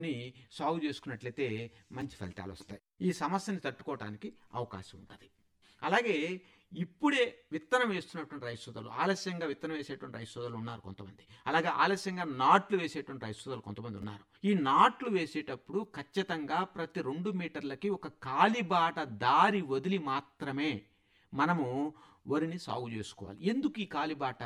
ని సాగు చేసుకున్నట్లయితే మంచి ఫలితాలు వస్తాయి ఈ సమస్యని తట్టుకోవడానికి అవకాశం ఉంటుంది అలాగే ఇప్పుడే విత్తనం వేస్తున్నటువంటి రైతు సోదరులు ఆలస్యంగా విత్తనం వేసేటువంటి రైతు సోదరులు ఉన్నారు కొంతమంది అలాగే ఆలస్యంగా నాట్లు వేసేటువంటి రైతు సోదరులు కొంతమంది ఉన్నారు ఈ నాట్లు వేసేటప్పుడు ఖచ్చితంగా ప్రతి రెండు మీటర్లకి ఒక కాలిబాట దారి వదిలి మాత్రమే మనము వరిని సాగు చేసుకోవాలి ఎందుకు ఈ కాలిబాట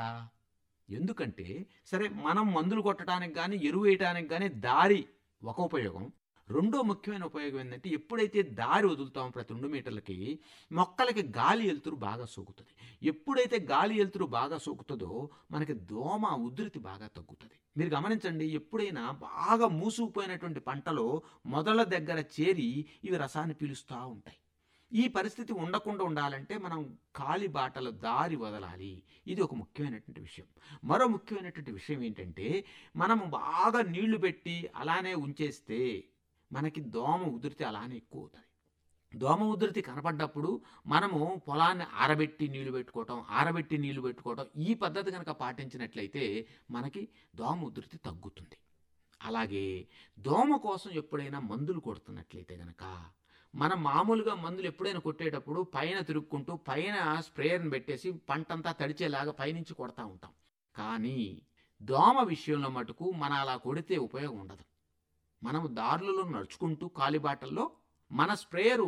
ఎందుకంటే సరే మనం మందులు కొట్టడానికి కానీ ఎరువు వేయడానికి కానీ దారి ఒక ఉపయోగం రెండో ముఖ్యమైన ఉపయోగం ఏంటంటే ఎప్పుడైతే దారి వదులుతామో ప్రతి రెండు మీటర్లకి మొక్కలకి గాలి వెలుతురు బాగా సోకుతుంది ఎప్పుడైతే గాలి వెలుతురు బాగా సోకుతుందో మనకి దోమ ఉధృతి బాగా తగ్గుతుంది మీరు గమనించండి ఎప్పుడైనా బాగా మూసుకుపోయినటువంటి పంటలో మొదల దగ్గర చేరి ఇవి రసాన్ని పీలుస్తూ ఉంటాయి ఈ పరిస్థితి ఉండకుండా ఉండాలంటే మనం కాలి బాటల దారి వదలాలి ఇది ఒక ముఖ్యమైనటువంటి విషయం మరో ముఖ్యమైనటువంటి విషయం ఏంటంటే మనం బాగా నీళ్లు పెట్టి అలానే ఉంచేస్తే మనకి దోమ ఉధృతి అలానే ఎక్కువ అవుతుంది దోమ ఉధృతి కనపడ్డప్పుడు మనము పొలాన్ని ఆరబెట్టి నీళ్లు పెట్టుకోవటం ఆరబెట్టి నీళ్లు పెట్టుకోవటం ఈ పద్ధతి కనుక పాటించినట్లయితే మనకి దోమ ఉధృతి తగ్గుతుంది అలాగే దోమ కోసం ఎప్పుడైనా మందులు కొడుతున్నట్లయితే గనక మనం మామూలుగా మందులు ఎప్పుడైనా కొట్టేటప్పుడు పైన తిరుక్కుంటూ పైన స్ప్రేయర్ని పెట్టేసి పంటంతా తడిచేలాగా పైనుంచి కొడతా ఉంటాం కానీ దోమ విషయంలో మటుకు మన అలా కొడితే ఉపయోగం ఉండదు మనం దారులలో నడుచుకుంటూ కాలిబాటల్లో మన స్ప్రేయరు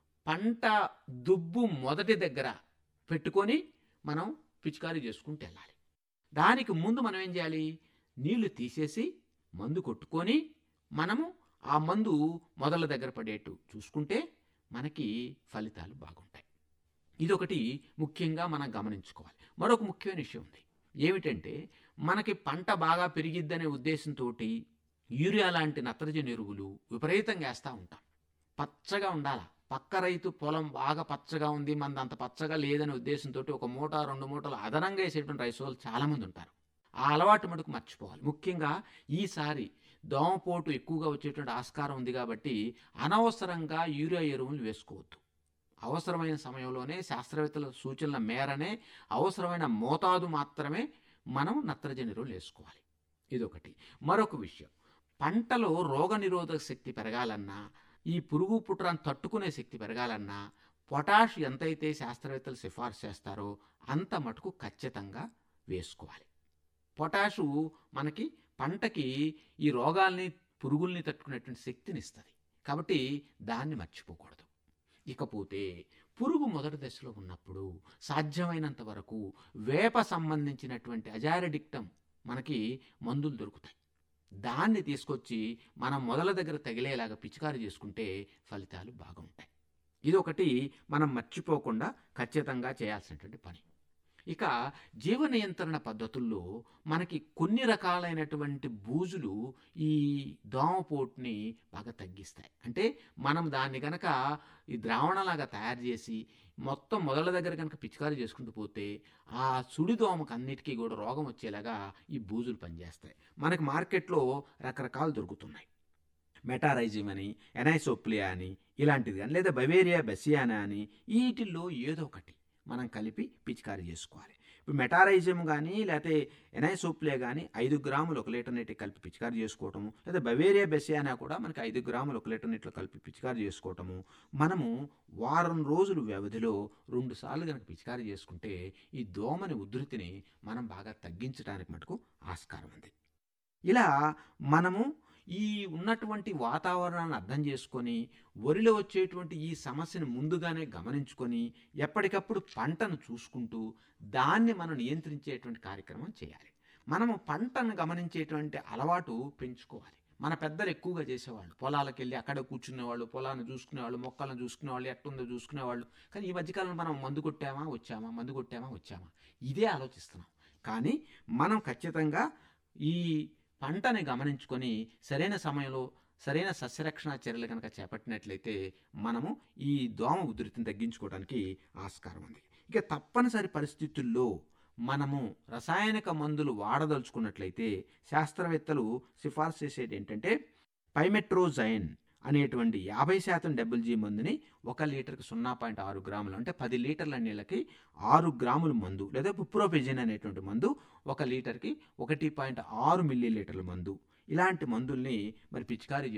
పంట దుబ్బు మొదటి దగ్గర పెట్టుకొని మనం పిచికారీ చేసుకుంటూ వెళ్ళాలి దానికి ముందు మనం ఏం చేయాలి నీళ్లు తీసేసి మందు కొట్టుకొని మనము ఆ మందు మొదల దగ్గర పడేట్టు చూసుకుంటే మనకి ఫలితాలు బాగుంటాయి ఇదొకటి ముఖ్యంగా మనం గమనించుకోవాలి మరొక ముఖ్యమైన విషయం ఉంది ఏమిటంటే మనకి పంట బాగా పెరిగిద్దనే ఉద్దేశంతో యూరియా లాంటి నత్రజని ఎరువులు విపరీతంగా వేస్తూ ఉంటాం పచ్చగా ఉండాల పక్క రైతు పొలం బాగా పచ్చగా ఉంది మనది అంత పచ్చగా లేదనే ఉద్దేశంతో ఒక మూట రెండు మూటలు అదనంగా వేసేటువంటి రైతు వాళ్ళు చాలామంది ఉంటారు ఆ అలవాటు మటుకు మర్చిపోవాలి ముఖ్యంగా ఈసారి దోమపోటు ఎక్కువగా వచ్చేటువంటి ఆస్కారం ఉంది కాబట్టి అనవసరంగా యూరియా ఎరువులు వేసుకోవద్దు అవసరమైన సమయంలోనే శాస్త్రవేత్తల సూచనల మేరనే అవసరమైన మోతాదు మాత్రమే మనం నత్రజని ఎరువులు వేసుకోవాలి ఇదొకటి మరొక విషయం పంటలో రోగనిరోధక శక్తి పెరగాలన్నా ఈ పురుగు పుట్రాన్ని తట్టుకునే శక్తి పెరగాలన్నా పొటాష్ ఎంతైతే శాస్త్రవేత్తలు సిఫార్సు చేస్తారో అంత మటుకు ఖచ్చితంగా వేసుకోవాలి పొటాషు మనకి పంటకి ఈ రోగాల్ని పురుగుల్ని తట్టుకునేటువంటి శక్తిని ఇస్తుంది కాబట్టి దాన్ని మర్చిపోకూడదు ఇకపోతే పురుగు మొదటి దశలో ఉన్నప్పుడు సాధ్యమైనంత వరకు వేప సంబంధించినటువంటి అజారడిక్టం మనకి మందులు దొరుకుతాయి దాన్ని తీసుకొచ్చి మనం మొదల దగ్గర తగిలేలాగా పిచికారి చేసుకుంటే ఫలితాలు బాగుంటాయి ఇది ఒకటి మనం మర్చిపోకుండా ఖచ్చితంగా చేయాల్సినటువంటి పని ఇక జీవ నియంత్రణ పద్ధతుల్లో మనకి కొన్ని రకాలైనటువంటి బూజులు ఈ దోమపోటుని బాగా తగ్గిస్తాయి అంటే మనం దాన్ని కనుక ఈ ద్రావణలాగా తయారు చేసి మొత్తం మొదల దగ్గర కనుక పిచికారీ చేసుకుంటూ పోతే ఆ సుడి దోమకు అన్నిటికీ కూడా రోగం వచ్చేలాగా ఈ బూజులు పనిచేస్తాయి మనకి మార్కెట్లో రకరకాలు దొరుకుతున్నాయి మెటారైజిమ్ అని ఎనైసోప్లియా అని ఇలాంటిది కానీ లేదా బవేరియా బెసియానా అని వీటిల్లో ఏదో ఒకటి మనం కలిపి పిచికారీ చేసుకోవాలి ఇప్పుడు మెటారైజం కానీ లేకపోతే ఎనైసోప్లియా కానీ ఐదు గ్రాములు ఒక లీటర్ నీటి కలిపి పిచికారీ చేసుకోవటము లేదా బవేరియా బెసియానా కూడా మనకి ఐదు గ్రాములు ఒక లీటర్ నీటిలో కలిపి పిచికారీ చేసుకోవటము మనము వారం రోజుల వ్యవధిలో రెండు సార్లు కనుక పిచికారీ చేసుకుంటే ఈ దోమని ఉధృతిని మనం బాగా తగ్గించడానికి మటుకు ఆస్కారం ఉంది ఇలా మనము ఈ ఉన్నటువంటి వాతావరణాన్ని అర్థం చేసుకొని వరిలో వచ్చేటువంటి ఈ సమస్యను ముందుగానే గమనించుకొని ఎప్పటికప్పుడు పంటను చూసుకుంటూ దాన్ని మనం నియంత్రించేటువంటి కార్యక్రమం చేయాలి మనము పంటను గమనించేటువంటి అలవాటు పెంచుకోవాలి మన పెద్దలు ఎక్కువగా చేసేవాళ్ళు పొలాలకు వెళ్ళి అక్కడ కూర్చునేవాళ్ళు పొలాన్ని చూసుకునేవాళ్ళు మొక్కలను చూసుకునేవాళ్ళు ఎట్టుందో చూసుకునేవాళ్ళు కానీ ఈ మధ్యకాలంలో మనం మందు కొట్టామా వచ్చామా మందు కొట్టామా వచ్చామా ఇదే ఆలోచిస్తున్నాం కానీ మనం ఖచ్చితంగా ఈ పంటని గమనించుకొని సరైన సమయంలో సరైన సస్యరక్షణ చర్యలు కనుక చేపట్టినట్లయితే మనము ఈ దోమ ఉధృతిని తగ్గించుకోవడానికి ఆస్కారం ఉంది ఇక తప్పనిసరి పరిస్థితుల్లో మనము రసాయనిక మందులు వాడదలుచుకున్నట్లయితే శాస్త్రవేత్తలు సిఫార్సు చేసేది ఏంటంటే పైమెట్రోజైన్ అనేటువంటి యాభై శాతం డబుల్ జీ మందుని ఒక లీటర్కి సున్నా పాయింట్ ఆరు గ్రాములు అంటే పది లీటర్ల నీళ్ళకి ఆరు గ్రాముల మందు లేదా పుప్రోపెజిన్ అనేటువంటి మందు ఒక లీటర్కి ఒకటి పాయింట్ ఆరు మిల్లీ లీటర్ల మందు ఇలాంటి మందుల్ని మరి పిచికారీ